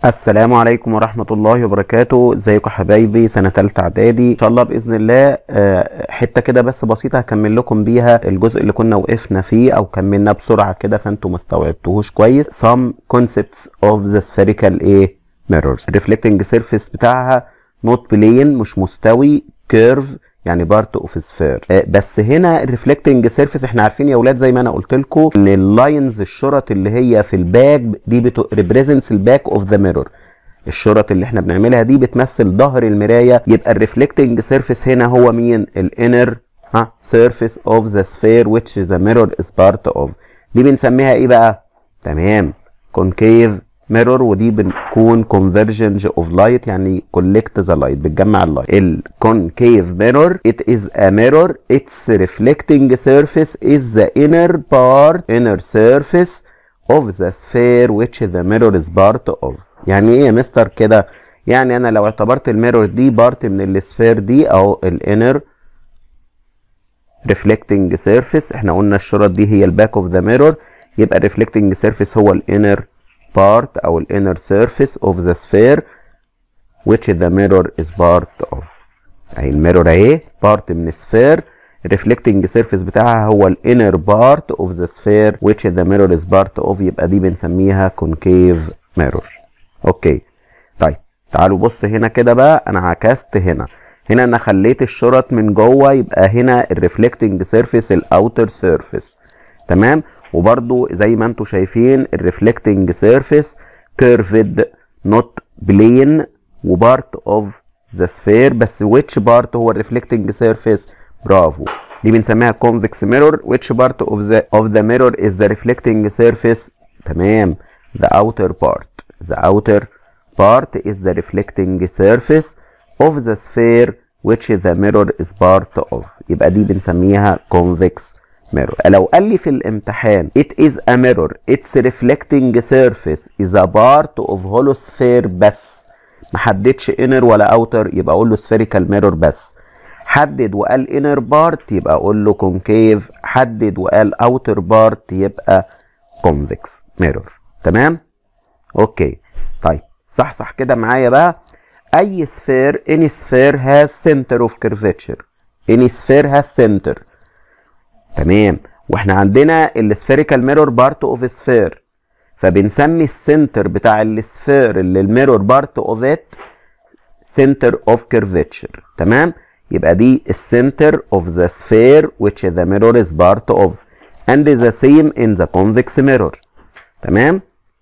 السلام عليكم ورحمة الله وبركاته ازيكم حبايبي سنة تالتة اعدادي ان شاء الله بإذن الله آه، حتة كده بس بسيطة هكمل لكم بيها الجزء اللي كنا وقفنا فيه او كملنا بسرعة كده فانتوا ما استوعبتوهوش كويس some concepts of the spherical ايه mirrors reflecting surface بتاعها not plane مش مستوي curve يعني بارت اوف سفير بس هنا الريفلكتنج سيرفيس احنا عارفين يا اولاد زي ما انا قلت لكم ان اللاينز الشرط اللي هي في الباك دي ريبريزنتس الباك اوف ذا ميرور الشرط اللي احنا بنعملها دي بتمثل ظهر المرايه يبقى الريفلكتنج سيرفيس هنا هو مين الانر ها سيرفيس اوف ذا سفير which the mirror is part of دي بنسميها ايه بقى تمام كونكيف ميرور ودي بنكون convergence of light يعني collect the light بتجمع اللايت الكونكيف mirror it is a mirror its reflecting surface is the inner part inner surface of the sphere which the mirror is part of يعني ايه يا مستر كده يعني انا لو اعتبرت الميرور دي بارت من السفير دي او الانر reflecting surface احنا قلنا الشرط دي هي الباك اوف ذا ميرور يبقى reflecting surface هو الانر part او الانر surface of the sphere which the mirror is part of اهي الميرور اهي part من sphere reflecting surface بتاعها هو الانر part of the sphere which the mirror is part of يبقى دي بنسميها concave mirror اوكي طيب تعالوا بص هنا كده بقى انا عكست هنا هنا انا خليت الشرط من جوه يبقى هنا الريفلكتنج سيرفيس الاوتر سيرفيس تمام وبرضو زي ما انتم شايفين الريفلكتنج سيرفيس كيرفد نوت بلين وبارت اوف ذا سفير بس which بارت هو الريفلكتنج سيرفيس برافو دي بنسميها convex mirror which part of the of the mirror is the reflecting surface تمام the outer part the outer part is the reflecting surface of the sphere which the mirror is part of يبقى دي بنسميها convex mirror لو قال لي في الامتحان it is a mirror its reflecting surface is a part of hollow sphere بس محددش inner ولا outer يبقى اقول له spherical mirror بس حدد وقال inner part يبقى اقول له concave حدد وقال outer part يبقى convex mirror تمام اوكي طيب صح صح كده معايا بقى اي سفير any sphere has center of curvature any sphere has center تمام واحنا عندنا السفيريكال ميرور بارت اوف سفير فبنسمي السنتر بتاع السفير اللي الميرور بارت اوف ات سنتر اوف كيرفيتشر تمام يبقى دي السنتر اوف ذا سفير which the mirror is part of and the same in the convex mirror تمام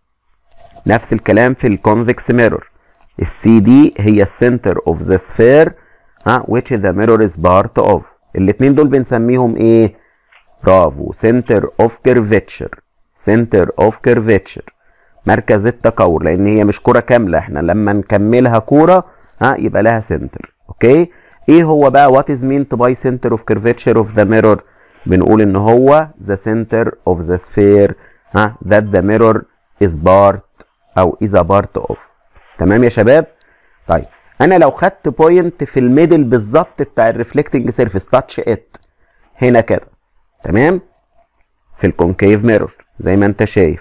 نفس الكلام في الكونفكس ميرور السي دي هي السنتر اوف ذا سفير ها which the mirror is part of الاثنين دول بنسميهم ايه برافو سنتر اوف كيرفيتشر سنتر اوف كيرفيتشر مركز التكور لان هي مش كوره كامله احنا لما نكملها كوره ها يبقى لها سنتر اوكي ايه هو بقى وات از مينت باي سنتر اوف كيرفيتشر اوف ذا ميرور بنقول ان هو ذا سنتر اوف ذا سفير ها ذات ذا ميرور از بارت او از بارت اوف تمام يا شباب طيب انا لو خدت بوينت في الميدل بالظبط بتاع الريفلكتنج سيرفيس تاتش ات هنا كده تمام في الكونكيف ميرور زي ما انت شايف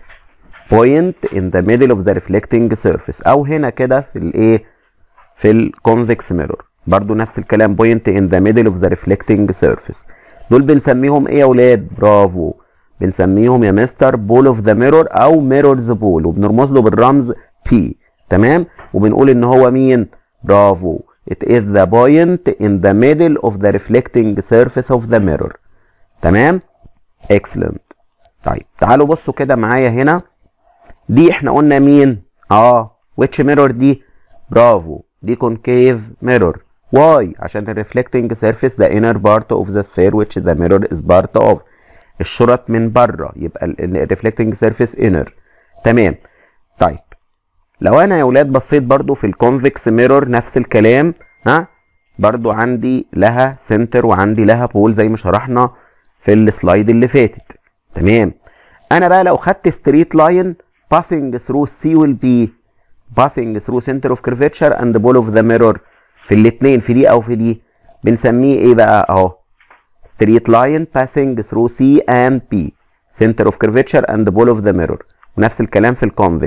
بوينت ان ذا ميدل اوف ذا ريفلكتنج سيرفيس او هنا كده في الايه في الكونفكس ميرور برضو نفس الكلام بوينت ان ذا ميدل اوف ذا ريفلكتنج سيرفيس دول بنسميهم ايه يا اولاد برافو بنسميهم يا مستر بول اوف ذا ميرور او ميرورز بول وبنرمز له بالرمز بي تمام وبنقول ان هو مين برافو it is the point in the middle of the reflecting surface of the mirror تمام excellent طيب تعالوا بصوا كده معايا هنا دي احنا قلنا مين اه which mirror دي برافو دي concave mirror why عشان ال reflecting surface the inner part of the sphere which the mirror is part of الشرط من بره يبقى ال reflecting surface inner تمام طيب لو انا يا ولاد بصيت برضو في الكونفكس ميرور نفس الكلام ها برضو عندي لها سنتر وعندي لها بول زي ما شرحنا في السلايد اللي فاتت تمام انا بقى لو خدت ستريت لاين passing through C will be passing through center of curvature and ball of the mirror في الاثنين في دي او في دي بنسميه ايه بقى اهو straight line passing through C and P center of curvature and ball of the mirror ونفس الكلام في الكونفكس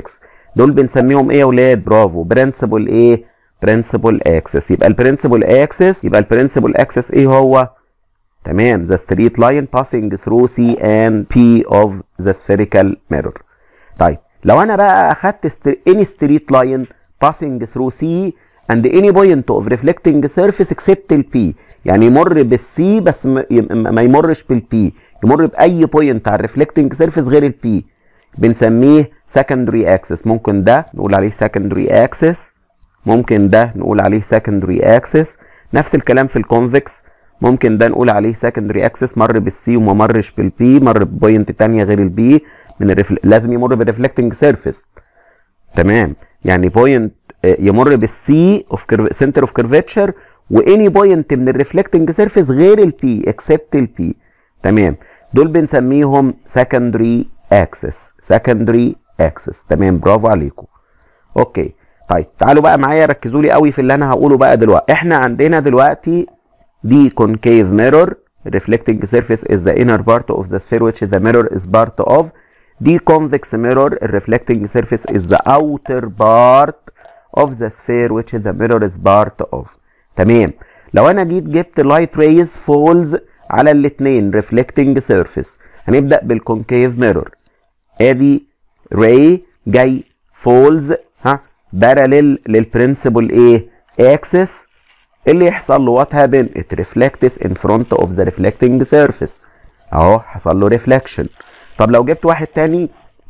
دول بنسميهم ايه يا ولاد برافو برنسبل ايه برنسبل اكسس يبقى البرنسبل اكسس يبقى البرنسبل اكسس ايه هو تمام the straight line passing through C and P of the spherical mirror طيب لو انا بقى اخدت any straight line passing through C and any point of reflecting surface except ال P يعني يمر بالسي بس ما يمرش بالبي يمر باي بوينت على الريفلكتنج سيرفيس غير البي بنسميه secondary axis ممكن ده نقول عليه secondary axis ممكن ده نقول عليه secondary axis نفس الكلام في الكونفكس ممكن ده نقول عليه secondary axis مر بالسي وما مرش بالبي مر ببوينت تانية غير البي من الرفل... لازم يمر بالريفلكتنج سيرفيس تمام يعني بوينت يمر بالسي اوف سنتر اوف كيرفتشر واني بوينت من الريفلكتنج سيرفيس غير البي اكسبت البي تمام دول بنسميهم secondary axis secondary axis تمام برافو عليكم اوكي طيب تعالوا بقى معايا ركزوا لي قوي في اللي انا هقوله بقى دلوقتي احنا عندنا دلوقتي دي concave mirror reflecting surface is the inner part of the sphere which the mirror is part of دي convex mirror reflecting surface is the outer part of the sphere which the mirror is part of تمام لو انا جيت جبت light rays falls على الاثنين reflecting surface هنبدأ بالكونكيف ميرور ادي ray جاي falls ها parallel للبرنسبل ايه axis اللي يحصل له what happen it reflects in front of the reflecting surface اهو حصل له reflection طب لو جبت واحد تاني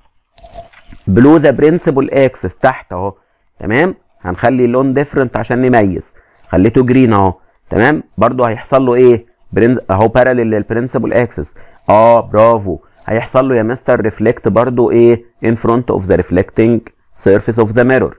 below the principal axis تحت اهو تمام هنخلي اللون ديفرنت عشان نميز خليته جرين اهو تمام برضو هيحصل له ايه برنس اهو باراليل للبرنسبل اكسس اه برافو هيحصل له يا مستر ريفلكت برضو ايه in front of the reflecting surface of the mirror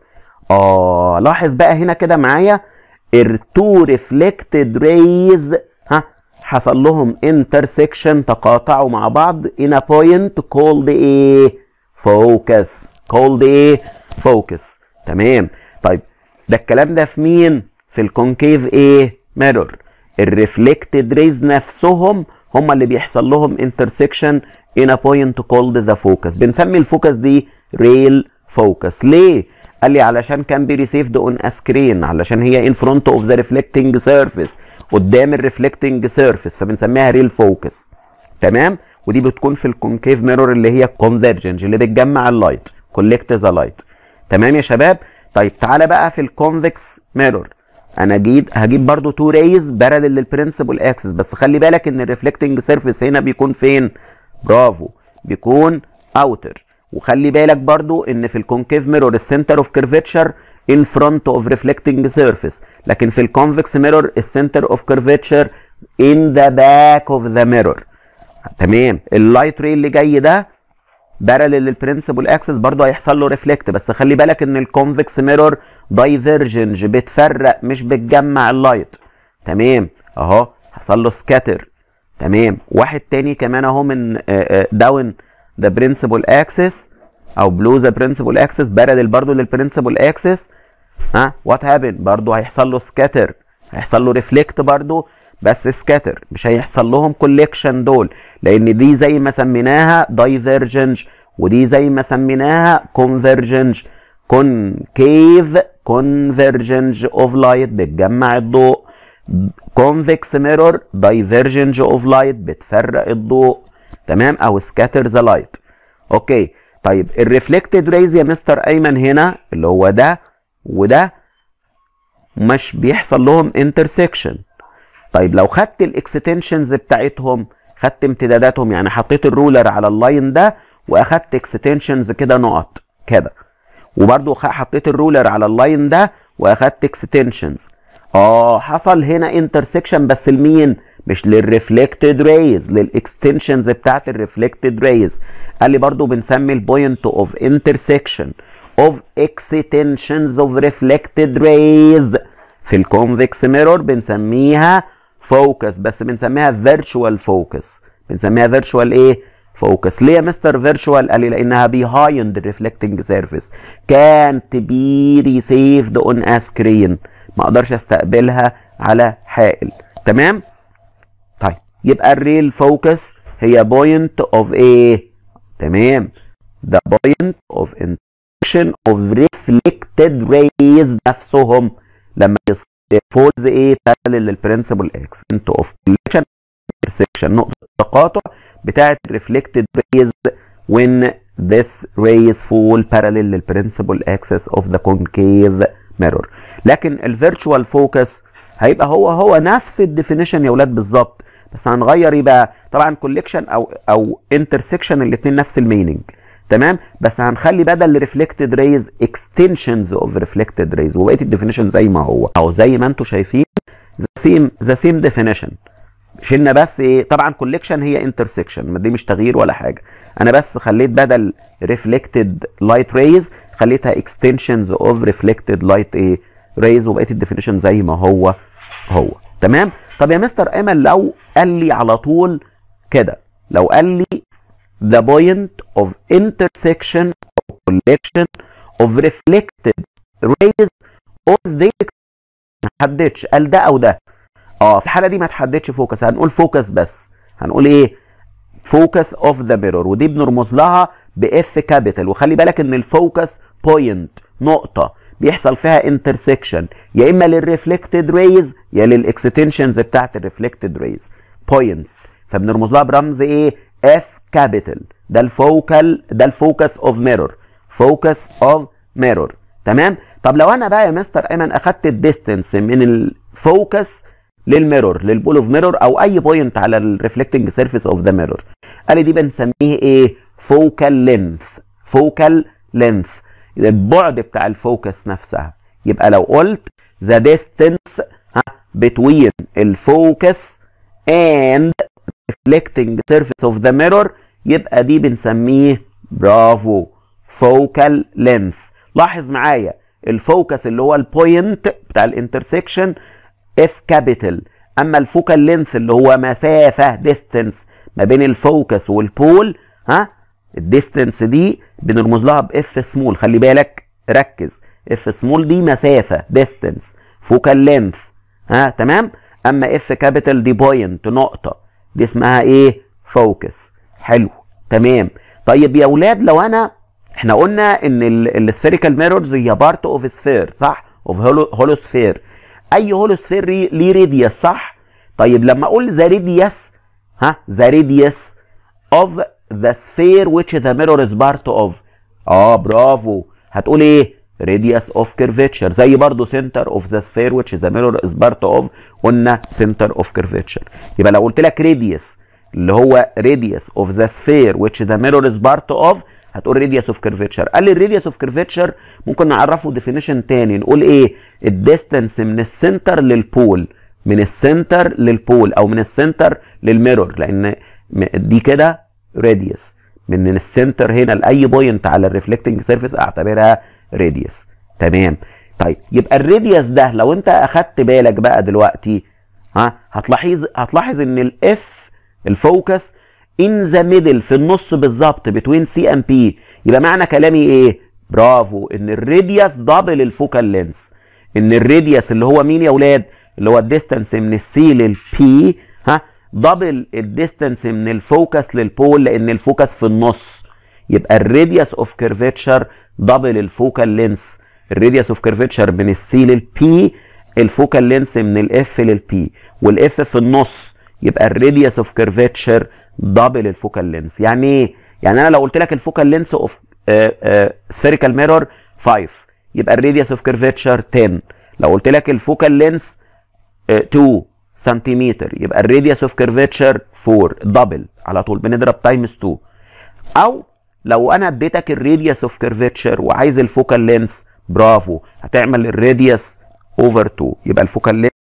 اه لاحظ بقى هنا كده معايا التو ريفلكتد ريز ها حصل لهم intersection تقاطعوا مع بعض in a point called ايه focus called ايه focus تمام طيب ده الكلام ده في مين في الكونكيف ايه ميرور الريفلكتد ريز نفسهم هم اللي بيحصل لهم intersection in a point called the focus بنسمي الفوكس دي ريل فوكس ليه قال لي علشان كان بي ريسيفد اون سكرين علشان هي ان فرونت اوف ذا ريفلكتنج سيرفيس قدام الريفلكتنج سيرفيس فبنسميها ريل فوكس تمام ودي بتكون في الكونكيف ميرور اللي هي كونفرجنج اللي بتجمع اللايت كولكت ذا لايت تمام يا شباب طيب تعالى بقى في الكونفكس ميرور انا جيت هجيب برضو تو ريز بارلل للبرنسبل اكسس بس خلي بالك ان الريفلكتنج سيرفيس هنا بيكون فين برافو بيكون اوتر وخلي بالك برضو ان في الكونكيف ميرور السنتر اوف كيرفتشر in front of reflecting surface لكن في الكونفكس ميرور السنتر اوف كيرفتشر in the back of the mirror تمام اللايت ري اللي جاي ده بارلل للبرنسبل اكسس برضه هيحصل له ريفلكت بس خلي بالك ان الكونفكس ميرور دايفرجنج بتفرق مش بتجمع اللايت تمام اهو حصل له سكاتر تمام واحد تاني كمان اهو من داون ذا برنسبل اكسس او بلو ذا برنسبل اكسس بارلل برضه للبرنسبل اكسس ها وات هابن برضه هيحصل له سكاتر هيحصل له ريفلكت برضه بس سكاتر مش هيحصل لهم كوليكشن دول لان دي زي ما سميناها دايفرجنج ودي زي ما سميناها كونفرجنج كونكيف كونفرجنج اوف لايت بتجمع الضوء كونفكس ميرور دايفرجنج اوف لايت بتفرق الضوء تمام او سكاتر ذا لايت اوكي طيب الريفلكتد ريز يا مستر ايمن هنا اللي هو ده وده مش بيحصل لهم انترسكشن طيب لو خدت الاكستنشنز بتاعتهم خدت امتداداتهم يعني حطيت الرولر على اللاين ده واخدت اكستنشنز كده نقط كده وبرده حطيت الرولر على اللاين ده واخدت اكستنشنز اه حصل هنا انترسكشن بس لمين مش للريفلكتد ريز للاكستنشنز بتاعت الريفلكتد ريز قال لي برضو بنسمي البوينت اوف انترسكشن اوف اكستنشنز اوف ريفلكتد ريز في الكونفكس ميرور بنسميها فوكس بس بنسميها فيرتشوال فوكس بنسميها فيرتشوال ايه فوكس ليه يا مستر فيرتشوال قال لي لانها بيهايند الريفلكتنج سيرفيس كانت بي ريسيفد اون ا سكرين ما اقدرش استقبلها على حائل تمام طيب يبقى الريل فوكس هي بوينت اوف ايه تمام ده بوينت اوف intersection of reflected rays نفسهم لما فولز ايه parallel للبرنسبل اكس انت اوف collection intersection نقطة التقاطع بتاعة reflected rays when this rays fall parallel للبرنسبل axis of the concave mirror لكن الفيرتشوال فوكس هيبقى هو هو نفس الديفينيشن يا اولاد بالظبط بس هنغير ايه بقى طبعا كوليكشن او او انترسكشن الاثنين نفس الميننج تمام بس هنخلي بدل ريفلكتد ريز اكستنشنز اوف ريفلكتد ريز وبقيه الديفينيشن زي ما هو او زي ما انتم شايفين ذا سيم ذا سيم ديفينيشن شلنا بس ايه طبعا كوليكشن هي انترسكشن ما دي مش تغيير ولا حاجه انا بس خليت بدل ريفلكتد لايت ريز خليتها اكستنشنز اوف ريفلكتد لايت ايه ريز وبقيه الديفينيشن زي ما هو هو تمام طب يا مستر ايمن لو قال لي على طول كده لو قال لي the point of intersection or collection of reflected rays of the ما حددش قال ده او ده اه في الحاله دي ما تحددش فوكس هنقول فوكس بس هنقول ايه فوكس اوف ذا ميرور ودي بنرمز لها باف كابيتال وخلي بالك ان الفوكس بوينت نقطه بيحصل فيها انترسكشن يا اما للريفلكتد ريز يا للاكستنشنز بتاعت الريفلكتد ريز بوينت فبنرمز لها برمز ايه اف كابيتال ده الفوكال ده الفوكس اوف ميرور فوكس اوف ميرور تمام طب لو انا بقى يا مستر ايمن اخدت الديستنس من الفوكس للميرور للبول اوف ميرور او اي بوينت على الريفلكتنج سيرفيس اوف ذا ميرور قال لي دي بنسميه ايه فوكال لينث فوكال لينث البعد بتاع الفوكس نفسها يبقى لو قلت the distance between الفوكس and reflecting surface of the mirror يبقى دي بنسميه برافو فوكال لينث لاحظ معايا الفوكس اللي هو البوينت بتاع الانترسكشن اف كابيتال اما الفوكال لينث اللي هو مسافه ديستنس ما بين الفوكس والبول ها الديستنس دي بنرمز لها باف سمول خلي بالك ركز اف سمول دي مسافه ديستنس فوكال لينث ها تمام اما اف كابيتال دي بوينت نقطه دي اسمها ايه فوكس حلو تمام طيب يا اولاد لو انا احنا قلنا ان السفيريكال ميرورز هي بارت اوف سفير صح اوف هولو سفير اي هولو سفير ليه ريديوس صح طيب لما اقول ذا ريديوس ها ذا ريديوس اوف ذا سفير which the mirror is part of اه برافو هتقول ايه radius of curvature زي برضو center of the sphere which the mirror is part of قلنا center of curvature يبقى لو قلت لك radius اللي هو radius of the sphere which the mirror is part of هتقول radius of curvature قال لي radius of curvature ممكن نعرفه definition تاني نقول ايه الديستنس من السنتر للبول من السنتر للبول او من السنتر للميرور لان دي كده راديوس من السنتر هنا لاي بوينت على الريفلكتنج سيرفيس اعتبرها راديوس تمام طيب يبقى الراديوس ده لو انت اخدت بالك بقى دلوقتي ها هتلاحظ هتلاحظ ان الاف الفوكس ان ذا ميدل في النص بالظبط بتوين سي ام بي يبقى معنى كلامي ايه برافو ان الراديوس دبل الفوكال لينس ان الراديوس اللي هو مين يا اولاد اللي هو الديستانس من السي للبي ها دبل الديستانس من الفوكس للبول لان الفوكس في النص يبقى الراديوس اوف كيرفيتشر دبل الفوكال لينس الراديوس اوف كيرفيتشر من السي للبي الفوكال لينس من الاف للبي والاف في النص يبقى الراديوس اوف كيرفيتشر دبل الفوكال لينس يعني ايه يعني انا لو قلت لك الفوكال لينس اوف سفيريكال ميرور 5 يبقى الراديوس اوف كيرفيتشر 10 لو قلت لك الفوكال لينس 2 سنتيمتر يبقى الراديوس اوف كيرفيتشر 4 دبل على طول بنضرب تايمز 2 او لو انا اديتك الراديوس اوف كيرفيتشر وعايز الفوكال لينس برافو هتعمل الراديوس اوفر 2 يبقى الفوكال لينس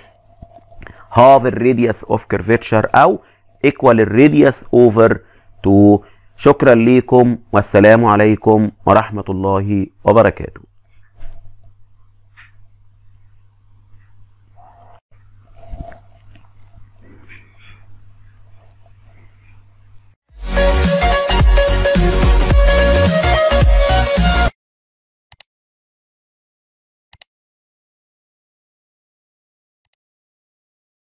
هاف الراديوس اوف كيرفيتشر او ايكوال الراديوس اوفر 2 شكرا ليكم والسلام عليكم ورحمه الله وبركاته